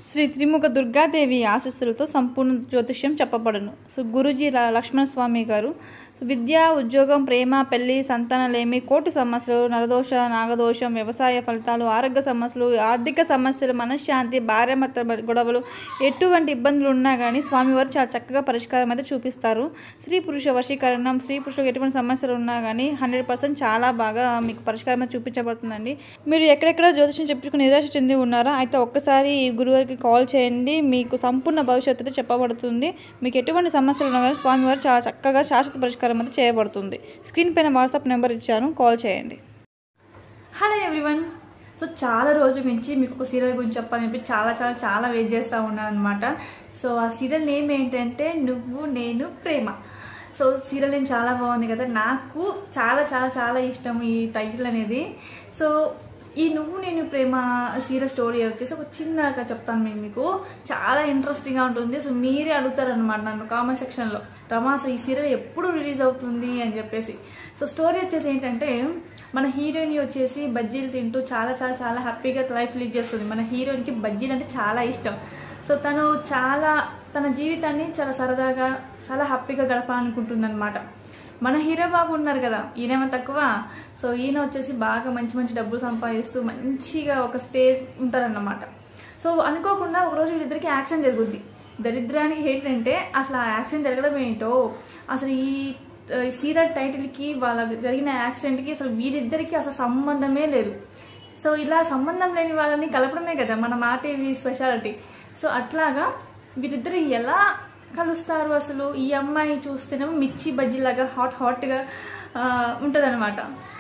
శ్రీ త్రిముఖ దుర్గాదేవి ఆశస్సులతో సంపూర్ణ జ్యోతిష్యం చెప్పబడును సో గురుజీ ల- లక్ష్మణ స్వామి గారు సో విద్య ఉద్యోగం ప్రేమ పెళ్లి సంతానలేమి కోర్టు సమస్యలు నరదోష నాగదోషం వ్యవసాయ ఫలితాలు ఆరోగ్య సమస్యలు ఆర్థిక సమస్యలు మనశ్శాంతి భార్యామత గొడవలు ఎటువంటి ఇబ్బందులు ఉన్నా కానీ స్వామివారు చాలా చక్కగా పరిష్కారం అయితే చూపిస్తారు స్త్రీ పురుష వశీకరణం స్త్రీ పురుషులకు ఎటువంటి సమస్యలు ఉన్నా కానీ హండ్రెడ్ పర్సెంట్ చాలా బాగా మీకు పరిష్కారం అయితే చూపించబడుతుందండి మీరు ఎక్కడెక్కడ జ్యోతిషం చెప్పుకుని నిరాశ చెంది ఉన్నారా అయితే ఒక్కసారి ఈ గురువారికి కాల్ చేయండి మీకు సంపూర్ణ భవిష్యత్తు అయితే చెప్పబడుతుంది మీకు ఎటువంటి సమస్యలు ఉన్నా కానీ స్వామివారు చాలా చక్కగా శాశ్వత పరిష్కారం అయితే చేయబడుతుంది స్క్రీన్ పైన వాట్సాప్ నెంబర్ ఇచ్చాను కాల్ చేయండి హలో ఎవ్రీవన్ సో చాలా రోజుల నుంచి మీకు ఒక సీరియల్ గురించి చెప్పాలని చెప్పి చాలా చాలా చాలా వెయిట్ చేస్తూ ఉన్నాను అనమాట సో ఆ సీరియల్ నేమ్ ఏంటంటే నువ్వు నేను ప్రేమ సో సీరియల్ నేమ్ చాలా బాగుంది కదా నాకు చాలా చాలా చాలా ఇష్టం ఈ టైటిల్ అనేది సో ఈ నువ్వు నేను ప్రేమ సీరియల్ స్టోరీ వచ్చేసి ఒక చిన్నగా చెప్తాను నేను మీకు చాలా ఇంట్రెస్టింగ్గా ఉంటుంది సో మీరే అడుగుతారనమాట నన్ను కామెంట్ సెక్షన్లో రమా సో ఈ సీరియల్ ఎప్పుడు రిలీజ్ అవుతుంది అని చెప్పేసి సో స్టోరీ వచ్చేసి ఏంటంటే మన హీరోయిన్ వచ్చేసి బజ్జీలు తింటూ చాలా చాలా చాలా హ్యాపీగా లైఫ్ లీడ్ చేస్తుంది మన హీరోయిన్కి బజ్జీలు అంటే చాలా ఇష్టం సో తను చాలా తన జీవితాన్ని చాలా సరదాగా చాలా హ్యాపీగా గడపాలనుకుంటుంది అనమాట మన హీరో బాబు ఉన్నారు కదా ఈయనేమో తక్కువ సో ఈయన వచ్చేసి బాగా మంచి మంచి డబ్బులు సంపాదిస్తూ మంచిగా ఒక స్టేజ్ ఉంటారన్నమాట సో అనుకోకుండా ఒకరోజు వీళ్ళిద్దరికి యాక్షన్ జరుగుద్ది దరిద్రానికి ఏంటంటే అసలు ఆ యాక్షన్ జరగడం ఏంటో అసలు ఈ సీరియల్ టైటిల్కి వాళ్ళ జరిగిన యాక్సిడెంట్కి అసలు వీరిద్దరికి అసలు సంబంధమే లేదు సో ఇలా సంబంధం లేని వాళ్ళని కలపడమే కదా మన మా టీవీ స్పెషాలిటీ సో అట్లాగా వీరిద్దరు ఎలా కలుస్తారు అసలు ఈ అమ్మాయి చూస్తేనేమో మిర్చి బజ్జీలాగా హాట్ హాట్గా ఉంటుంది అనమాట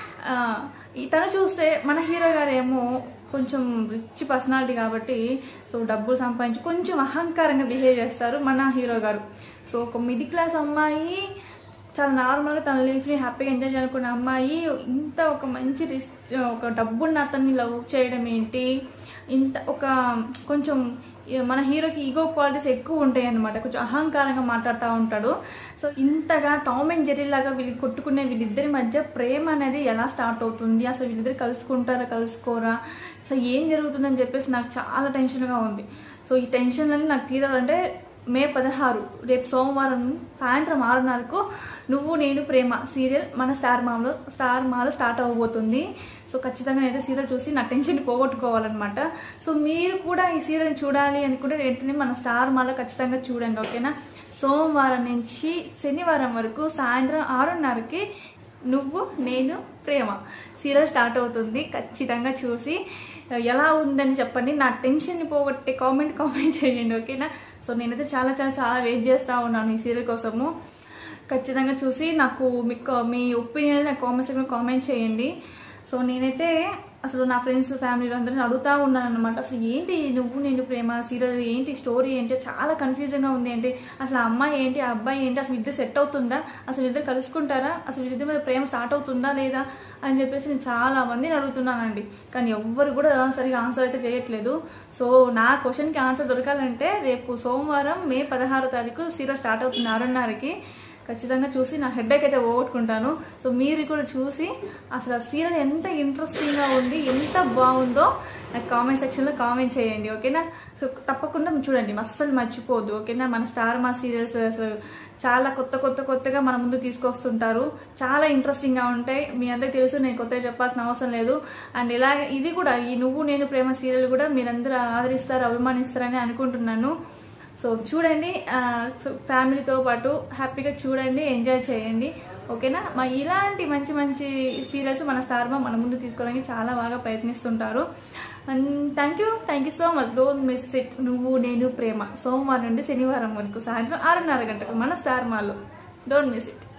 తను చూస్తే మన హీరో గారు ఏమో కొంచెం రిచ్ పర్సనాలిటీ కాబట్టి సో డబ్బులు సంపాదించి కొంచెం అహంకారంగా బిహేవ్ చేస్తారు మన హీరో గారు సో ఒక మిడిల్ క్లాస్ అమ్మాయి చాలా నార్మల్గా తన లైఫ్ని హ్యాపీగా ఎంజాయ్ చేయాలనుకున్న అమ్మాయి ఇంత ఒక మంచి రిస్ ఒక డబ్బున్న అతన్ని లవ్ చేయడం ఏంటి ఇంత ఒక కొంచెం మన హీరోకి ఈగో క్వాలిటీస్ ఎక్కువ ఉంటాయి అనమాట కొంచెం అహంకారంగా మాట్లాడుతూ ఉంటాడు సో ఇంతగా టామ్ అండ్ జెర్రీ లాగా వీళ్ళు కొట్టుకునే వీళ్ళిద్దరి మధ్య ప్రేమ అనేది ఎలా స్టార్ట్ అవుతుంది అసలు వీళ్ళిద్దరు కలుసుకుంటారా కలుసుకోరా సో ఏం జరుగుతుందని చెప్పేసి నాకు చాలా టెన్షన్గా ఉంది సో ఈ టెన్షన్లని నాకు తీరాలంటే మే పదహారు రేపు సోమవారం సాయంత్రం ఆరున్నరకు నువ్వు నేను ప్రేమ సీరియల్ మన స్టార్ మాలో స్టార్ మాలో స్టార్ట్ అవ్వబోతుంది సో ఖచ్చితంగా నేనైతే సీరియల్ చూసి నా టెన్షన్ పోగొట్టుకోవాలన్నమాట సో మీరు కూడా ఈ సీరియల్ చూడాలి అనుకుంటే వెంటనే మన స్టార్ మాలో ఖచ్చితంగా చూడండి ఓకేనా సోమవారం నుంచి శనివారం వరకు సాయంత్రం ఆరున్నరకి నువ్వు నేను ప్రేమ సీరియల్ స్టార్ట్ అవుతుంది ఖచ్చితంగా చూసి ఎలా ఉందని చెప్పండి నా టెన్షన్ని పోగొట్టే కామెంట్ కామెంట్ చేయండి ఓకేనా సో నేనైతే చాలా చాలా చాలా వెయిట్ చేస్తూ ఉన్నాను ఈ సీరియల్ కోసము ఖచ్చితంగా చూసి నాకు మీకు మీ ఒపీనియన్ నాకు కామెంట్ సెక్షన్లో కామెంట్ చేయండి సో నేనైతే అసలు నా ఫ్రెండ్స్ ఫ్యామిలీ అందరిని అడుగుతూ ఉన్నాను అనమాట అసలు ఏంటి నువ్వు నేను ప్రేమ సీరియల్ ఏంటి స్టోరీ ఏంటి చాలా కన్ఫ్యూజన్గా ఉంది ఏంటి అసలు ఆ అమ్మాయి ఏంటి ఆ అబ్బాయి ఏంటి అసలు ఇద్దరు సెట్ అవుతుందా అసలు ఇద్దరు కలుసుకుంటారా అసలు ఇద్దరి మీద ప్రేమ స్టార్ట్ అవుతుందా లేదా అని చెప్పేసి నేను చాలా మందిని అడుగుతున్నానండి కానీ ఎవ్వరు కూడా సరిగా ఆన్సర్ అయితే చేయట్లేదు సో నా క్వశ్చన్కి ఆన్సర్ దొరకాలంటే రేపు సోమవారం మే పదహారో తారీఖు సీరియల్ స్టార్ట్ అవుతుంది ఆరున్నరకి ఖచ్చితంగా చూసి నా హెడ్ఏక్ అయితే పోగొట్టుకుంటాను సో మీరు కూడా చూసి అసలు ఆ సీరియల్ ఎంత ఇంట్రెస్టింగ్గా ఉంది ఎంత బాగుందో నాకు కామెంట్ సెక్షన్లో కామెంట్ చేయండి ఓకేనా సో తప్పకుండా చూడండి అస్సలు మర్చిపోద్దు ఓకేనా మన స్టార్ మా సీరియల్స్ అసలు చాలా కొత్త కొత్త కొత్తగా మన ముందు తీసుకొస్తుంటారు చాలా ఇంట్రెస్టింగ్గా ఉంటాయి మీ అందరికి తెలుసు నేను కొత్తగా చెప్పాల్సిన అవసరం లేదు అండ్ ఇలా ఇది కూడా ఈ నువ్వు నేను ప్రేమ సీరియల్ కూడా మీరందరూ ఆదరిస్తారు అభిమానిస్తారని అనుకుంటున్నాను సో చూడండి ఫ్యామిలీతో పాటు హ్యాపీగా చూడండి ఎంజాయ్ చేయండి ఓకేనా మా ఇలాంటి మంచి మంచి సీరియల్స్ మన స్టార్ మా మన ముందు తీసుకోవడానికి చాలా బాగా ప్రయత్నిస్తుంటారు and thank you thank you so much don't miss it Nuvvu Nenu ప్రేమ సోమవారం నుండి శనివారం వరకు సాయంత్రం ఆరున్నర గంటకు మన స్టార్ మాలో డోంట్ మిస్ ఇట్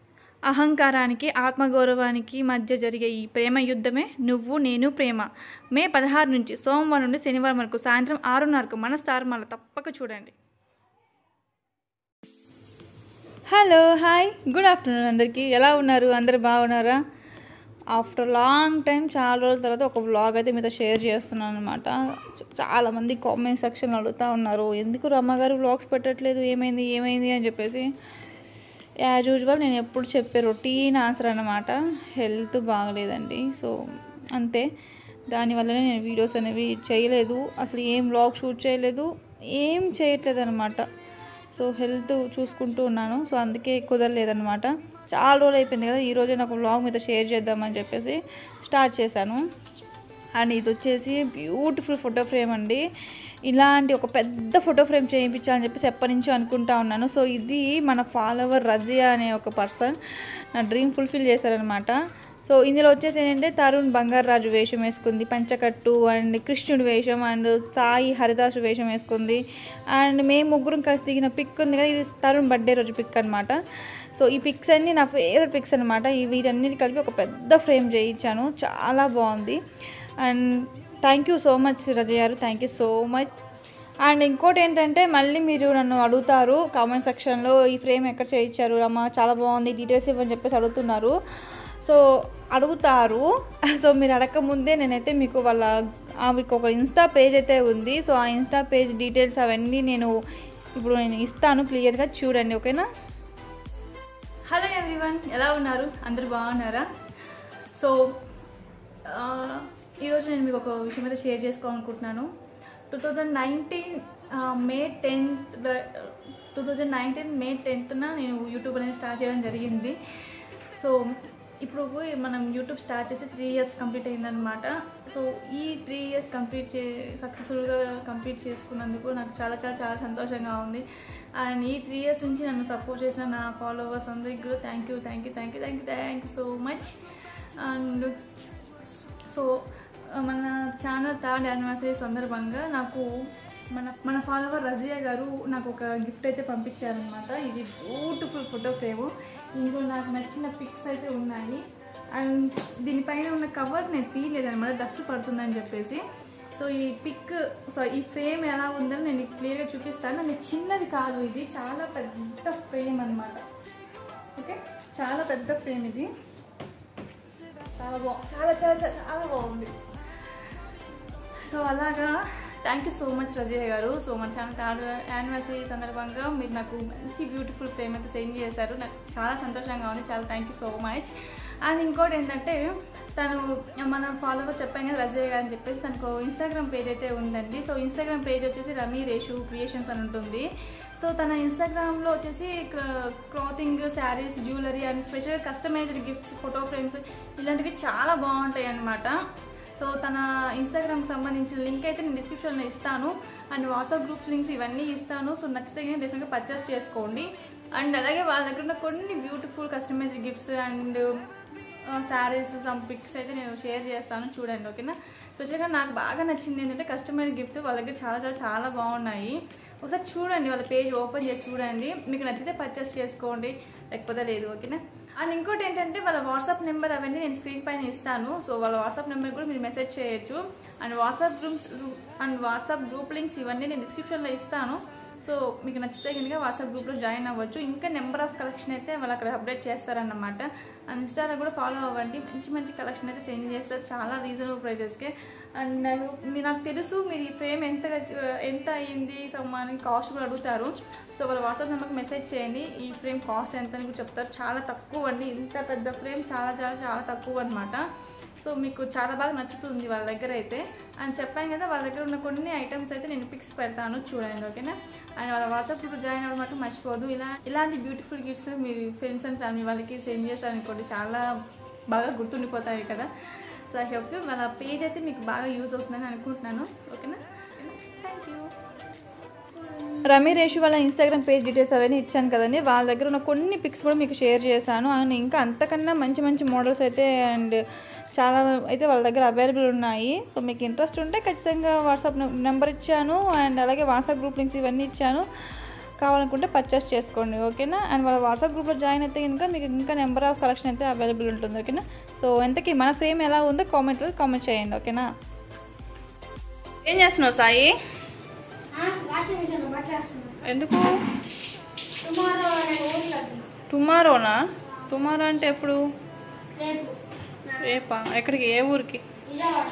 అహంకారానికి ఆత్మగౌరవానికి మధ్య జరిగే ఈ ప్రేమ యుద్ధమే నువ్వు నేను ప్రేమ మే పదహారు నుంచి సోమవారం నుండి శనివారం వరకు సాయంత్రం ఆరున్నరకు మన స్టార్ మాల తప్పక చూడండి హలో హాయ్ గుడ్ ఆఫ్టర్నూన్ అందరికీ ఎలా ఉన్నారు అందరు బాగున్నారా ఆఫ్టర్ లాంగ్ టైం చాలా రోజుల తర్వాత ఒక వ్లాగ్ అయితే మీతో షేర్ చేస్తున్నాను అనమాట చాలామంది కామెంట్ సెక్షన్ అడుగుతూ ఉన్నారు ఎందుకు రమ్మగారు వ్లాగ్స్ పెట్టట్లేదు ఏమైంది ఏమైంది అని చెప్పేసి యాజ్ యూజువల్ నేను ఎప్పుడు చెప్పే రొటీన్ ఆన్సర్ అనమాట హెల్త్ బాగలేదండి సో అంతే దానివల్లనే నేను వీడియోస్ అనేవి చేయలేదు అసలు ఏం వ్లాగ్ షూట్ చేయలేదు ఏం చేయట్లేదు అనమాట సో హెల్త్ చూసుకుంటూ ఉన్నాను సో అందుకే కుదరలేదనమాట చాలా రోజులు అయిపోయింది కదా ఈరోజే నాకు వ్లాగ్ మీద షేర్ చేద్దామని చెప్పేసి స్టార్ట్ చేశాను అండ్ ఇది వచ్చేసి బ్యూటిఫుల్ ఫోటో ఫ్రేమ్ అండి ఇలాంటి ఒక పెద్ద ఫోటో ఫ్రేమ్ చేయించాలని చెప్పేసి ఎప్పటి నుంచో అనుకుంటా ఉన్నాను సో ఇది మన ఫాలోవర్ రజియా అనే ఒక పర్సన్ నా డ్రీమ్ ఫుల్ఫిల్ చేశారనమాట సో ఇందులో వచ్చేసి ఏంటంటే తరుణ్ బంగారాజు వేషం వేసుకుంది పంచకట్టు అండ్ కృష్ణుడి వేషం అండ్ సాయి హరిదాసు వేషం వేసుకుంది అండ్ మేము ముగ్గురం కలిసి దిగిన పిక్ ఉంది కదా ఇది తరుణ్ బర్త్డే రోజు పిక్ అనమాట సో ఈ పిక్స్ అన్నీ నా ఫేవరెట్ పిక్స్ అనమాట ఈ వీటన్నిటి కలిపి ఒక పెద్ద ఫ్రేమ్ చేయించాను చాలా బాగుంది and thank you so much Rajay garu thank you so much and ఇంకోటి ఏంటంటే మళ్ళీ మీరు నన్ను అడుగుతారు కామెంట్ సెక్షన్లో ఈ ఫ్రేమ్ ఎక్కడ చేయించారు అమ్మ చాలా బాగుంది డీటెయిల్స్ ఇవ్వని చెప్పేసి అడుగుతున్నారు సో అడుగుతారు సో మీరు అడగక ముందే నేనైతే మీకు వాళ్ళ ఆమెకు ఒక ఇన్స్టా పేజ్ అయితే ఉంది సో ఆ ఇన్స్టా పేజ్ డీటెయిల్స్ అవన్నీ నేను ఇప్పుడు నేను ఇస్తాను క్లియర్గా చూడండి ఓకేనా హలో ఎవ్రీవన్ ఎలా ఉన్నారు అందరు బాగున్నారా సో ఆ, ఈరోజు నేను మీకు ఒక విషయం అయితే షేర్ చేసుకోవాలనుకుంటున్నాను two thousand nineteen May tenth two thousand nineteen May టెన్త్న నేను యూట్యూబ్ అనేది స్టార్ట్ చేయడం జరిగింది సో ఇప్పుడు మనం యూట్యూబ్ స్టార్ట్ చేసి త్రీ ఇయర్స్ కంప్లీట్ అయిందనమాట సో ఈ త్రీ ఇయర్స్ కంప్లీట్ చే సక్సెస్ఫుల్గా కంప్లీట్ చేసుకున్నందుకు నాకు చాలా చాలా చాలా సంతోషంగా ఉంది అండ్ ఈ త్రీ ఇయర్స్ నుంచి నన్ను సపోర్ట్ చేసిన నా ఫాలోవర్స్ అందరికీ కూడా thank you thank you thank you thank you thank you so much and so మన ఛానల్ థర్డ్ యానివర్సరీ సందర్భంగా నాకు మన మన ఫాలోవర్ రజియా గారు నాకు ఒక గిఫ్ట్ అయితే పంపించారనమాట ఇది బ్యూటిఫుల్ ఫోటో ఫ్రేమ్ ఇందులో నాకు నచ్చిన పిక్స్ అయితే ఉన్నాయి అండ్ దీనిపైన ఉన్న కవర్ నేను తీయలేదనమాట డస్ట్ పడుతుందని చెప్పేసి సో ఈ పిక్ సో ఈ ఫ్రేమ్ ఎలా ఉందని నేను క్లియర్గా చూపిస్తాను అది చిన్నది కాదు ఇది చాలా పెద్ద ఫ్రేమ్ అన్నమాట ఓకే చాలా పెద్ద ఫ్రేమ్ ఇది చాలా బా చాలా చాలా చాలా చాలా బాగుంది సో అలాగా thank you so much Rajayya garu so మన ఛానల్ థర్డ్ యానివర్సరీ సందర్భంగా మీరు నాకు మంచి బ్యూటిఫుల్ ఫ్రేమ్ అయితే సెండ్ చేశారు నాకు చాలా సంతోషంగా ఉంది చాలా thank you so much and ఇంకోటి ఏంటంటే తను మన ఫాలోవర్ చెప్పాను కదా రజయ్య గారు అని చెప్పేసి తనకు ఇన్స్టాగ్రామ్ పేజ్ అయితే ఉందండి సో ఇన్స్టాగ్రామ్ పేజ్ వచ్చేసి రమీ రేషు క్రియేషన్స్ అని ఉంటుంది సో తన ఇన్స్టాగ్రామ్లో వచ్చేసి clothing saris jewellery and special customised gifts photo frames ఇలాంటివి చాలా బాగుంటాయి అన్నమాట సో తన ఇన్స్టాగ్రామ్కి సంబంధించిన లింక్ అయితే నేను డిస్క్రిప్షన్లో ఇస్తాను అండ్ వాట్సాప్ గ్రూప్స్ లింక్స్ ఇవన్నీ ఇస్తాను సో నచ్చితే కానీ డెఫినెట్గా పర్చేస్ చేసుకోండి అండ్ అలాగే వాళ్ళ దగ్గర ఉన్న కొన్ని beautiful customised gifts and saris some pics అయితే నేను షేర్ చేస్తాను చూడండి ఓకేనా స్పెషల్గా నాకు బాగా నచ్చింది ఏంటంటే కస్టమైజ్ గిఫ్ట్ వాళ్ళ దగ్గర చాలా చాలా చాలా బాగున్నాయి ఒకసారి చూడండి వాళ్ళ పేజ్ ఓపెన్ చేసి చూడండి మీకు నచ్చితే పర్చేస్ చేసుకోండి లేకపోతే లేదు ఓకేనా అండ్ ఇంకోటి ఏంటంటే వాళ్ళ వాట్సాప్ నెంబర్ అవన్నీ నేను స్క్రీన్ పైన ఇస్తాను సో వాళ్ళ వాట్సాప్ నెంబర్ కూడా మీరు మెసేజ్ చేయొచ్చు and WhatsApp groups and WhatsApp group links ఇవన్నీ నేను డిస్క్రిప్షన్లో ఇస్తాను సో మీకు నచ్చితే కనుక వాట్సాప్ గ్రూప్లో జాయిన్ అవ్వచ్చు ఇంకా నెంబర్ ఆఫ్ కలెక్షన్ అయితే వాళ్ళు అక్కడ అప్డేట్ చేస్తారన్నమాట అండ్ ఇన్స్టాలో కూడా ఫాలో అవ్వండి మంచి మంచి కలెక్షన్ అయితే సెండ్ చేస్తారు చాలా రీజనబుల్ ప్రైజెస్కే అండ్ నాకు మీ- నాకు తెలుసు మీరు ఈ ఫ్రేమ్ ఎంత ఎంత అయ్యింది సో మనకి కాస్ట్ కూడా అడుగుతారు సో వాళ్ళ వాట్సాప్ నెంబర్కి మెసేజ్ చేయండి ఈ ఫ్రేమ్ కాస్ట్ ఎంత అని కూడా చెప్తారు చాలా తక్కువ అండి ఇంత పెద్ద ఫ్రేమ్ చాలా చాలా చాలా తక్కువ అనమాట సో మీకు చాలా బాగా నచ్చుతుంది వాళ్ళ దగ్గర అయితే అని చెప్పాను కదా వాళ్ళ దగ్గర ఉన్న కొన్ని ఐటమ్స్ అయితే నేను పిక్స్ పెడతాను చూడండి ఓకేనా అండ్ వాళ్ళ వాట్సాప్ గ్రూప్ జాయిన్ అవ్వడం మాత్రం మర్చిపోదు ఇలా ఇలాంటి బ్యూటిఫుల్ గిఫ్ట్స్ మీరు ఫ్రెండ్స్ అండ్ ఫ్యామిలీ వాళ్ళకి సెండ్ చేశారనుకోండి చాలా బాగా గుర్తుండిపోతాయి కదా సో ఐ హోప్ వాళ్ళ పేజ్ అయితే మీకు బాగా యూజ్ అవుతుందని అనుకుంటున్నాను ఓకేనా థ్యాంక్ యూ రమీ రేషు వాళ్ళ ఇన్స్టాగ్రామ్ పేజ్ డీటెయిల్స్ అవన్నీ ఇచ్చాను కదండి వాళ్ళ దగ్గర ఉన్న కొన్ని పిక్స్ కూడా మీకు షేర్ చేశాను అండ్ ఇంకా అంతకన్నా మంచి మంచి మోడల్స్ అయితే అండ్ చాలా అయితే వాళ్ళ దగ్గర అవైలబుల్ ఉన్నాయి సో మీకు ఇంట్రెస్ట్ ఉంటే ఖచ్చితంగా వాట్సాప్ నెంబర్ ఇచ్చాను అండ్ అలాగే వాట్సాప్ గ్రూప్ లింక్స్ ఇవన్నీ ఇచ్చాను కావాలనుకుంటే పర్చేస్ చేసుకోండి ఓకేనా అండ్ వాళ్ళ వాట్సాప్ గ్రూప్లో జాయిన్ అయితే కనుక మీకు ఇంకా నెంబర్ ఆఫ్ కలెక్షన్ అయితే అవైలబుల్ ఉంటుంది ఓకేనా సో ఎంతకీ మన ఫ్రేమ్ ఎలా ఉందో కామెంట్లో కామెంట్ చేయండి ఓకేనా ఏం చేస్తున్నావు సాయి వాషింగ్ మిషన్ బట్టలు వేస్తున్నాను ఎందుకు టుమారో నేను ఊరికి వెళ్తున్నా టుమారోనా టుమారో అంటే ఎప్పుడు రేపు రేపా ఎక్కడికి ఏ ఊరికి విజయవాడ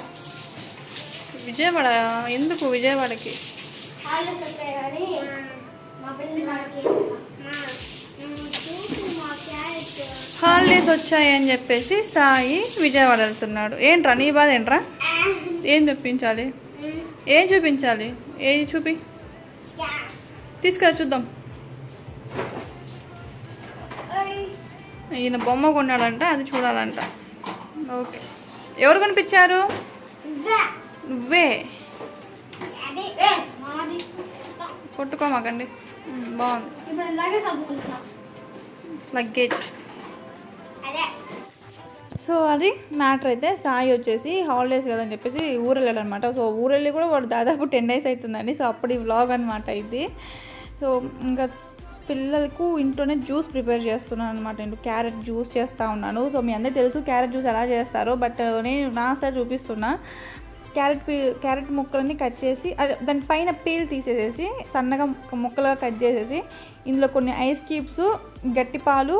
విజయవాడ ఎందుకు విజయవాడకి హాలిడేస్ వచ్చాయి కానీ మా పిల్లలు మనకి చూసి మా క్యారెట్ హాలిడేస్ వచ్చాయి అని చెప్పేసి సాయి విజయవాడ వెళ్తున్నాడు ఏంట్రా నీ బాధ ఏంట్రా ఆ ఏం చూపించాలి ఏం చూపించాలి ఏది చూపి తీసుకురా చూద్దాం ఈయన బొమ్మ కొన్నాడంట అది చూడాలంట ఓకే ఎవరు కనిపించారు నువ్వే అదే మాది కొట్టుకోమాకండి ఉమ్, బాగుంది ఇప్పుడు ఇలాగే చదువుకుంటున్నా లగేజ్ అదే సో అది మ్యాటర్ అయితే సాయి వచ్చేసి హాలిడేస్ కదని చెప్పేసి ఊరు వెళ్ళాడు అనమాట సో ఊరు వెళ్ళి కూడా వాడు దాదాపు టెన్ డేస్ అవుతుందండి సో అప్పుడు ఈ వ్లాగ్ అనమాట ఇది సో ఇంకా పిల్లలకు ఇంట్లోనే జ్యూస్ ప్రిపేర్ చేస్తున్నాను అనమాట నేను క్యారెట్ జ్యూస్ చేస్తూ ఉన్నాను సో మీ అందరికీ తెలుసు క్యారెట్ జ్యూస్ ఎలా చేస్తారో బట్ నేను నా స్టైల్ చూపిస్తున్నా క్యారెట్ పీ క్యారెట్ ముక్కలని కట్ చేసి అదే దాని పైన పీల్ తీసేసేసి సన్నగా ముక్కలుగా కట్ చేసేసి ఇందులో కొన్ని ఐస్ క్యూబ్స్ గట్టి పాలు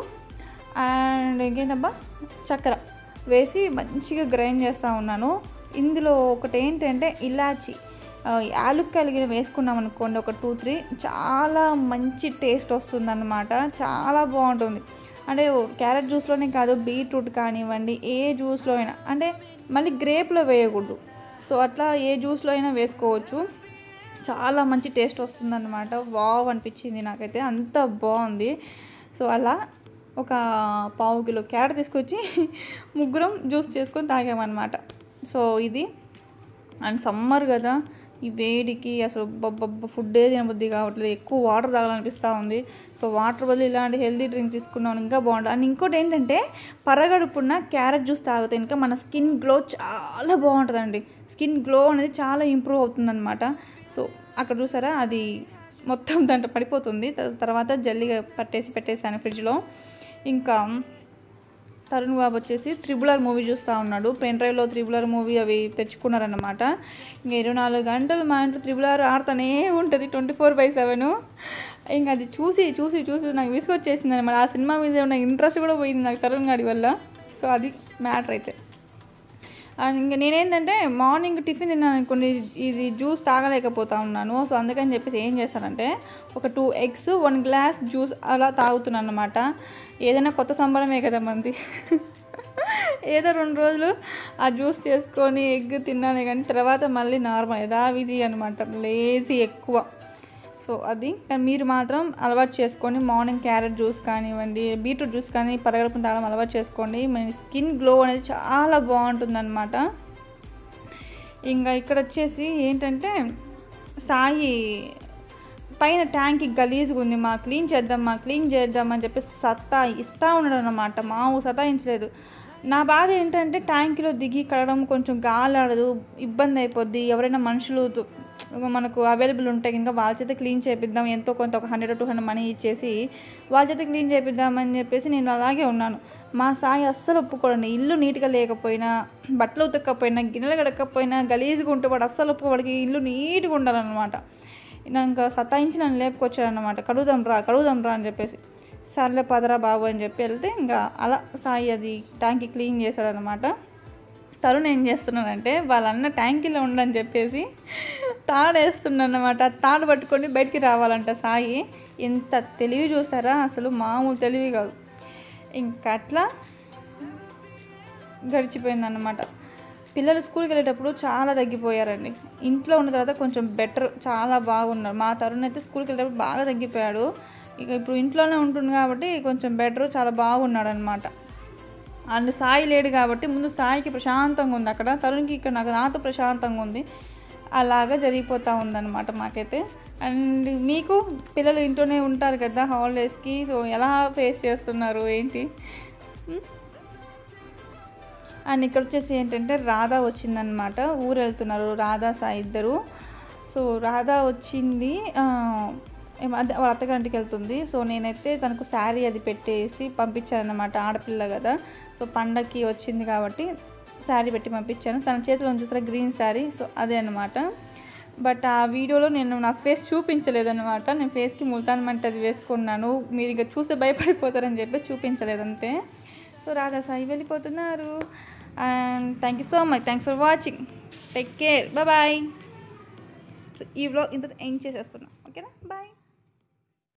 అండ్ ఇంకేంటబ్బా చక్కెర వేసి మంచిగా గ్రైండ్ చేస్తూ ఉన్నాను ఇందులో ఒకటి ఏంటంటే ఇలాచి ఆ, యాలుక్కాయలు గిన వేసుకున్నాం అనుకోండి ఒక టూ త్రీ చాలా మంచి టేస్ట్ వస్తుందన్నమాట చాలా బాగుంటుంది అంటే క్యారెట్ జ్యూస్లోనే కాదు బీట్రూట్ కానివ్వండి ఏ జ్యూస్లో అయినా అంటే మళ్ళీ గ్రేప్లో వేయకూడదు సో అట్లా ఏ జ్యూస్లో అయినా వేసుకోవచ్చు చాలా మంచి టేస్ట్ వస్తుందన్నమాట వావ్ అనిపించింది నాకైతే అంత బాగుంది సో అలా ఒక పావు కిలో క్యారెట్ తీసుకొచ్చి ముగ్గురం జ్యూస్ చేసుకొని తాగామన్నమాట సో ఇది అండ్ సమ్మర్ కదా ఈ వేడికి అసలు బొబ్బ ఫుడ్ ఏ తినబుద్ధి కావట్లేదు ఎక్కువ వాటర్ తాగాలనిపిస్తూ ఉంది సో వాటర్ బదులు ఇలాంటి హెల్తీ డ్రింక్స్ తీసుకున్నాం ఇంకా బాగుంటుంది అండ్ ఇంకోటి ఏంటంటే పరగడుపున్న క్యారెట్ జ్యూస్ తాగితే ఇంకా మన స్కిన్ గ్లో చాలా బాగుంటుందండి స్కిన్ గ్లో అనేది చాలా ఇంప్రూవ్ అవుతుందన్నమాట సో అక్కడ చూసారా అది మొత్తం దాంట్లో పడిపోతుంది త- తర్వాత జల్లిగా పట్టేసి పెట్టేసాను ఫ్రిడ్జ్లో ఇంకా తరుణ్ బాబు వచ్చేసి త్రిబులర్ మూవీ చూస్తూ ఉన్నాడు పెన్ డ్రైవ్లో త్రిబులర్ మూవీ అవి తెచ్చుకున్నారన్నమాట ఇంకా ఇరవై నాలుగు గంటలు మా ఇంట్లో త్రిబులర్ ఆడుతూనే ఉంటుంది ట్వంటీ ఫోర్ బై సెవెన్ ఇంకా అది చూసి చూసి చూసి నాకు విసుగొచ్చేసింది అనమాట ఆ సినిమా మీద ఉన్న ఇంట్రెస్ట్ కూడా పోయింది నాకు తరుణ్ గాడి వల్ల సో అది మ్యాటర్ అయితే అండ్ ఇంకా నేనేంటంటే మార్నింగ్ టిఫిన్ తిన్నాను అనుకోండి ఇది జ్యూస్ తాగలేకపోతా ఉన్నాను సో అందుకని చెప్పేసి ఏం చేశానంటే ఒక two eggs one glass juice అలా తాగుతున్నాను అనమాట ఏదైనా కొత్త సంబరమే కదా మంది ఏదో రెండు రోజులు ఆ జ్యూస్ చేసుకొని ఎగ్ తిన్నాను కానీ తర్వాత మళ్ళీ నార్మల్ యథావిధి అనమాట లేజీ ఎక్కువ సో అది కానీ మీరు మాత్రం అలవాటు చేసుకొని మార్నింగ్ క్యారెట్ జ్యూస్ కానివ్వండి బీట్రూట్ జ్యూస్ కానీ పరగడుపున తాగడం అలవాటు చేసుకోండి మన స్కిన్ గ్లో అనేది చాలా బాగుంటుందన్నమాట ఇంకా ఇక్కడ వచ్చేసి ఏంటంటే సాయి పైన ట్యాంక్ గలీజ్గా ఉంది మా క్లీన్ చేద్దాం మా క్లీన్ చేద్దాం అని చెప్పి సత్తా ఇస్తూ ఉన్నాడు అనమాట మా సతాయించలేదు నా బాధ ఏంటంటే ట్యాంక్లో దిగి కడగడం కొంచెం గాలి ఆడదు ఇబ్బంది అయిపోద్ది ఎవరైనా మనుషులు దు- మనకు అవైలబుల్ ఉంటే కనుక వాళ్ళ చేత క్లీన్ చేపిద్దాం ఎంతో కొంత ఒక హండ్రెడ్ టూ హండ్రెడ్ మనీ ఇచ్చేసి వాళ్ళ చేత క్లీన్ చేపిద్దామని చెప్పేసి నేను అలాగే ఉన్నాను మా సాయి అస్సలు ఒప్పుకోడండి ఇల్లు నీట్గా లేకపోయినా బట్టలు ఉతక్కపోయినా గిన్నెలు గడకపోయినా గలీజ్గా ఉంటే వాడు అస్సలు ఒప్పుకోవాడికి ఇల్లు నీట్గా ఉండాలన్నమాట నన్ను ఇంకా సతాయించి నన్ను లేపుకొచ్చాడనమాట కడుగుదాం రా కడుగుదాం రా అని చెప్పేసి సర్లే పదరా బాబు అని చెప్పి వెళ్తే ఇంకా అలా సాయి అది ట్యాంక్ క్లీన్ చేశాడనమాట తరుణ్ ఏం చేస్తున్నానంటే వాళ్ళన్న ట్యాంకీలో ఉండని చెప్పేసి తాడేస్తున్నాను అనమాట తాడు పట్టుకొని బయటికి రావాలంట సాయి ఎంత తెలివి చూసారా అసలు మామూలు తెలివి కాదు ఇంకా అట్లా గడిచిపోయిందన్నమాట పిల్లలు స్కూల్కి వెళ్ళేటప్పుడు చాలా తగ్గిపోయారండి ఇంట్లో ఉన్న తర్వాత కొంచెం బెటర్ చాలా బాగున్నారు మా తరుణ్ అయితే స్కూల్కి వెళ్ళేటప్పుడు బాగా తగ్గిపోయాడు ఇక ఇప్పుడు ఇంట్లోనే ఉంటుంది కాబట్టి కొంచెం బెటర్ చాలా బాగున్నాడు అనమాట అండ్ సాయి లేడు కాబట్టి ముందు సాయికి ప్రశాంతంగా ఉంది అక్కడ తరుణ్కి ఇక్కడ నాకు నాతో ప్రశాంతంగా ఉంది అలాగా జరిగిపోతూ ఉందన్నమాట మాకైతే అండ్ మీకు పిల్లలు ఇంట్లోనే ఉంటారు కదా హాలిడేస్కి సో ఎలా ఫేస్ చేస్తున్నారు ఏంటి ఉం? అండ్ ఇక్కడ వచ్చేసి ఏంటంటే రాధా వచ్చిందనమాట ఊరు వెళ్తున్నారు రాధా సాయి ఇద్దరు సో రాధా వచ్చింది ఆ, ఏమ- అదే వాళ్ళ అత్తగారింటికి వెళ్తుంది సో నేనైతే తనకు శారీ అది పెట్టేసి పంపించాను ఆడపిల్ల కదా సో పండక్కి వచ్చింది కాబట్టి శారీ పెట్టి పంపించాను తన చేతిలో చూసారా గ్రీన్ శారీ సో అదే అనమాట బట్ ఆ వీడియోలో నేను నా ఫేస్ చూపించలేదన్నమాట నేను ఫేస్కి ముల్తాన్ మంట అది వేసుకున్నాను మీరు ఇక చూస్తే భయపడిపోతారని చెప్పి చూపించలేదు అంతే సో రాధా సాయి వెళ్ళిపోతున్నారు and thank you so much thanks for watching take care bye so ఈ వ్లాగ్ ఇంత ఎండ్ చేసేస్తున్నా ఓకేనా బాయ్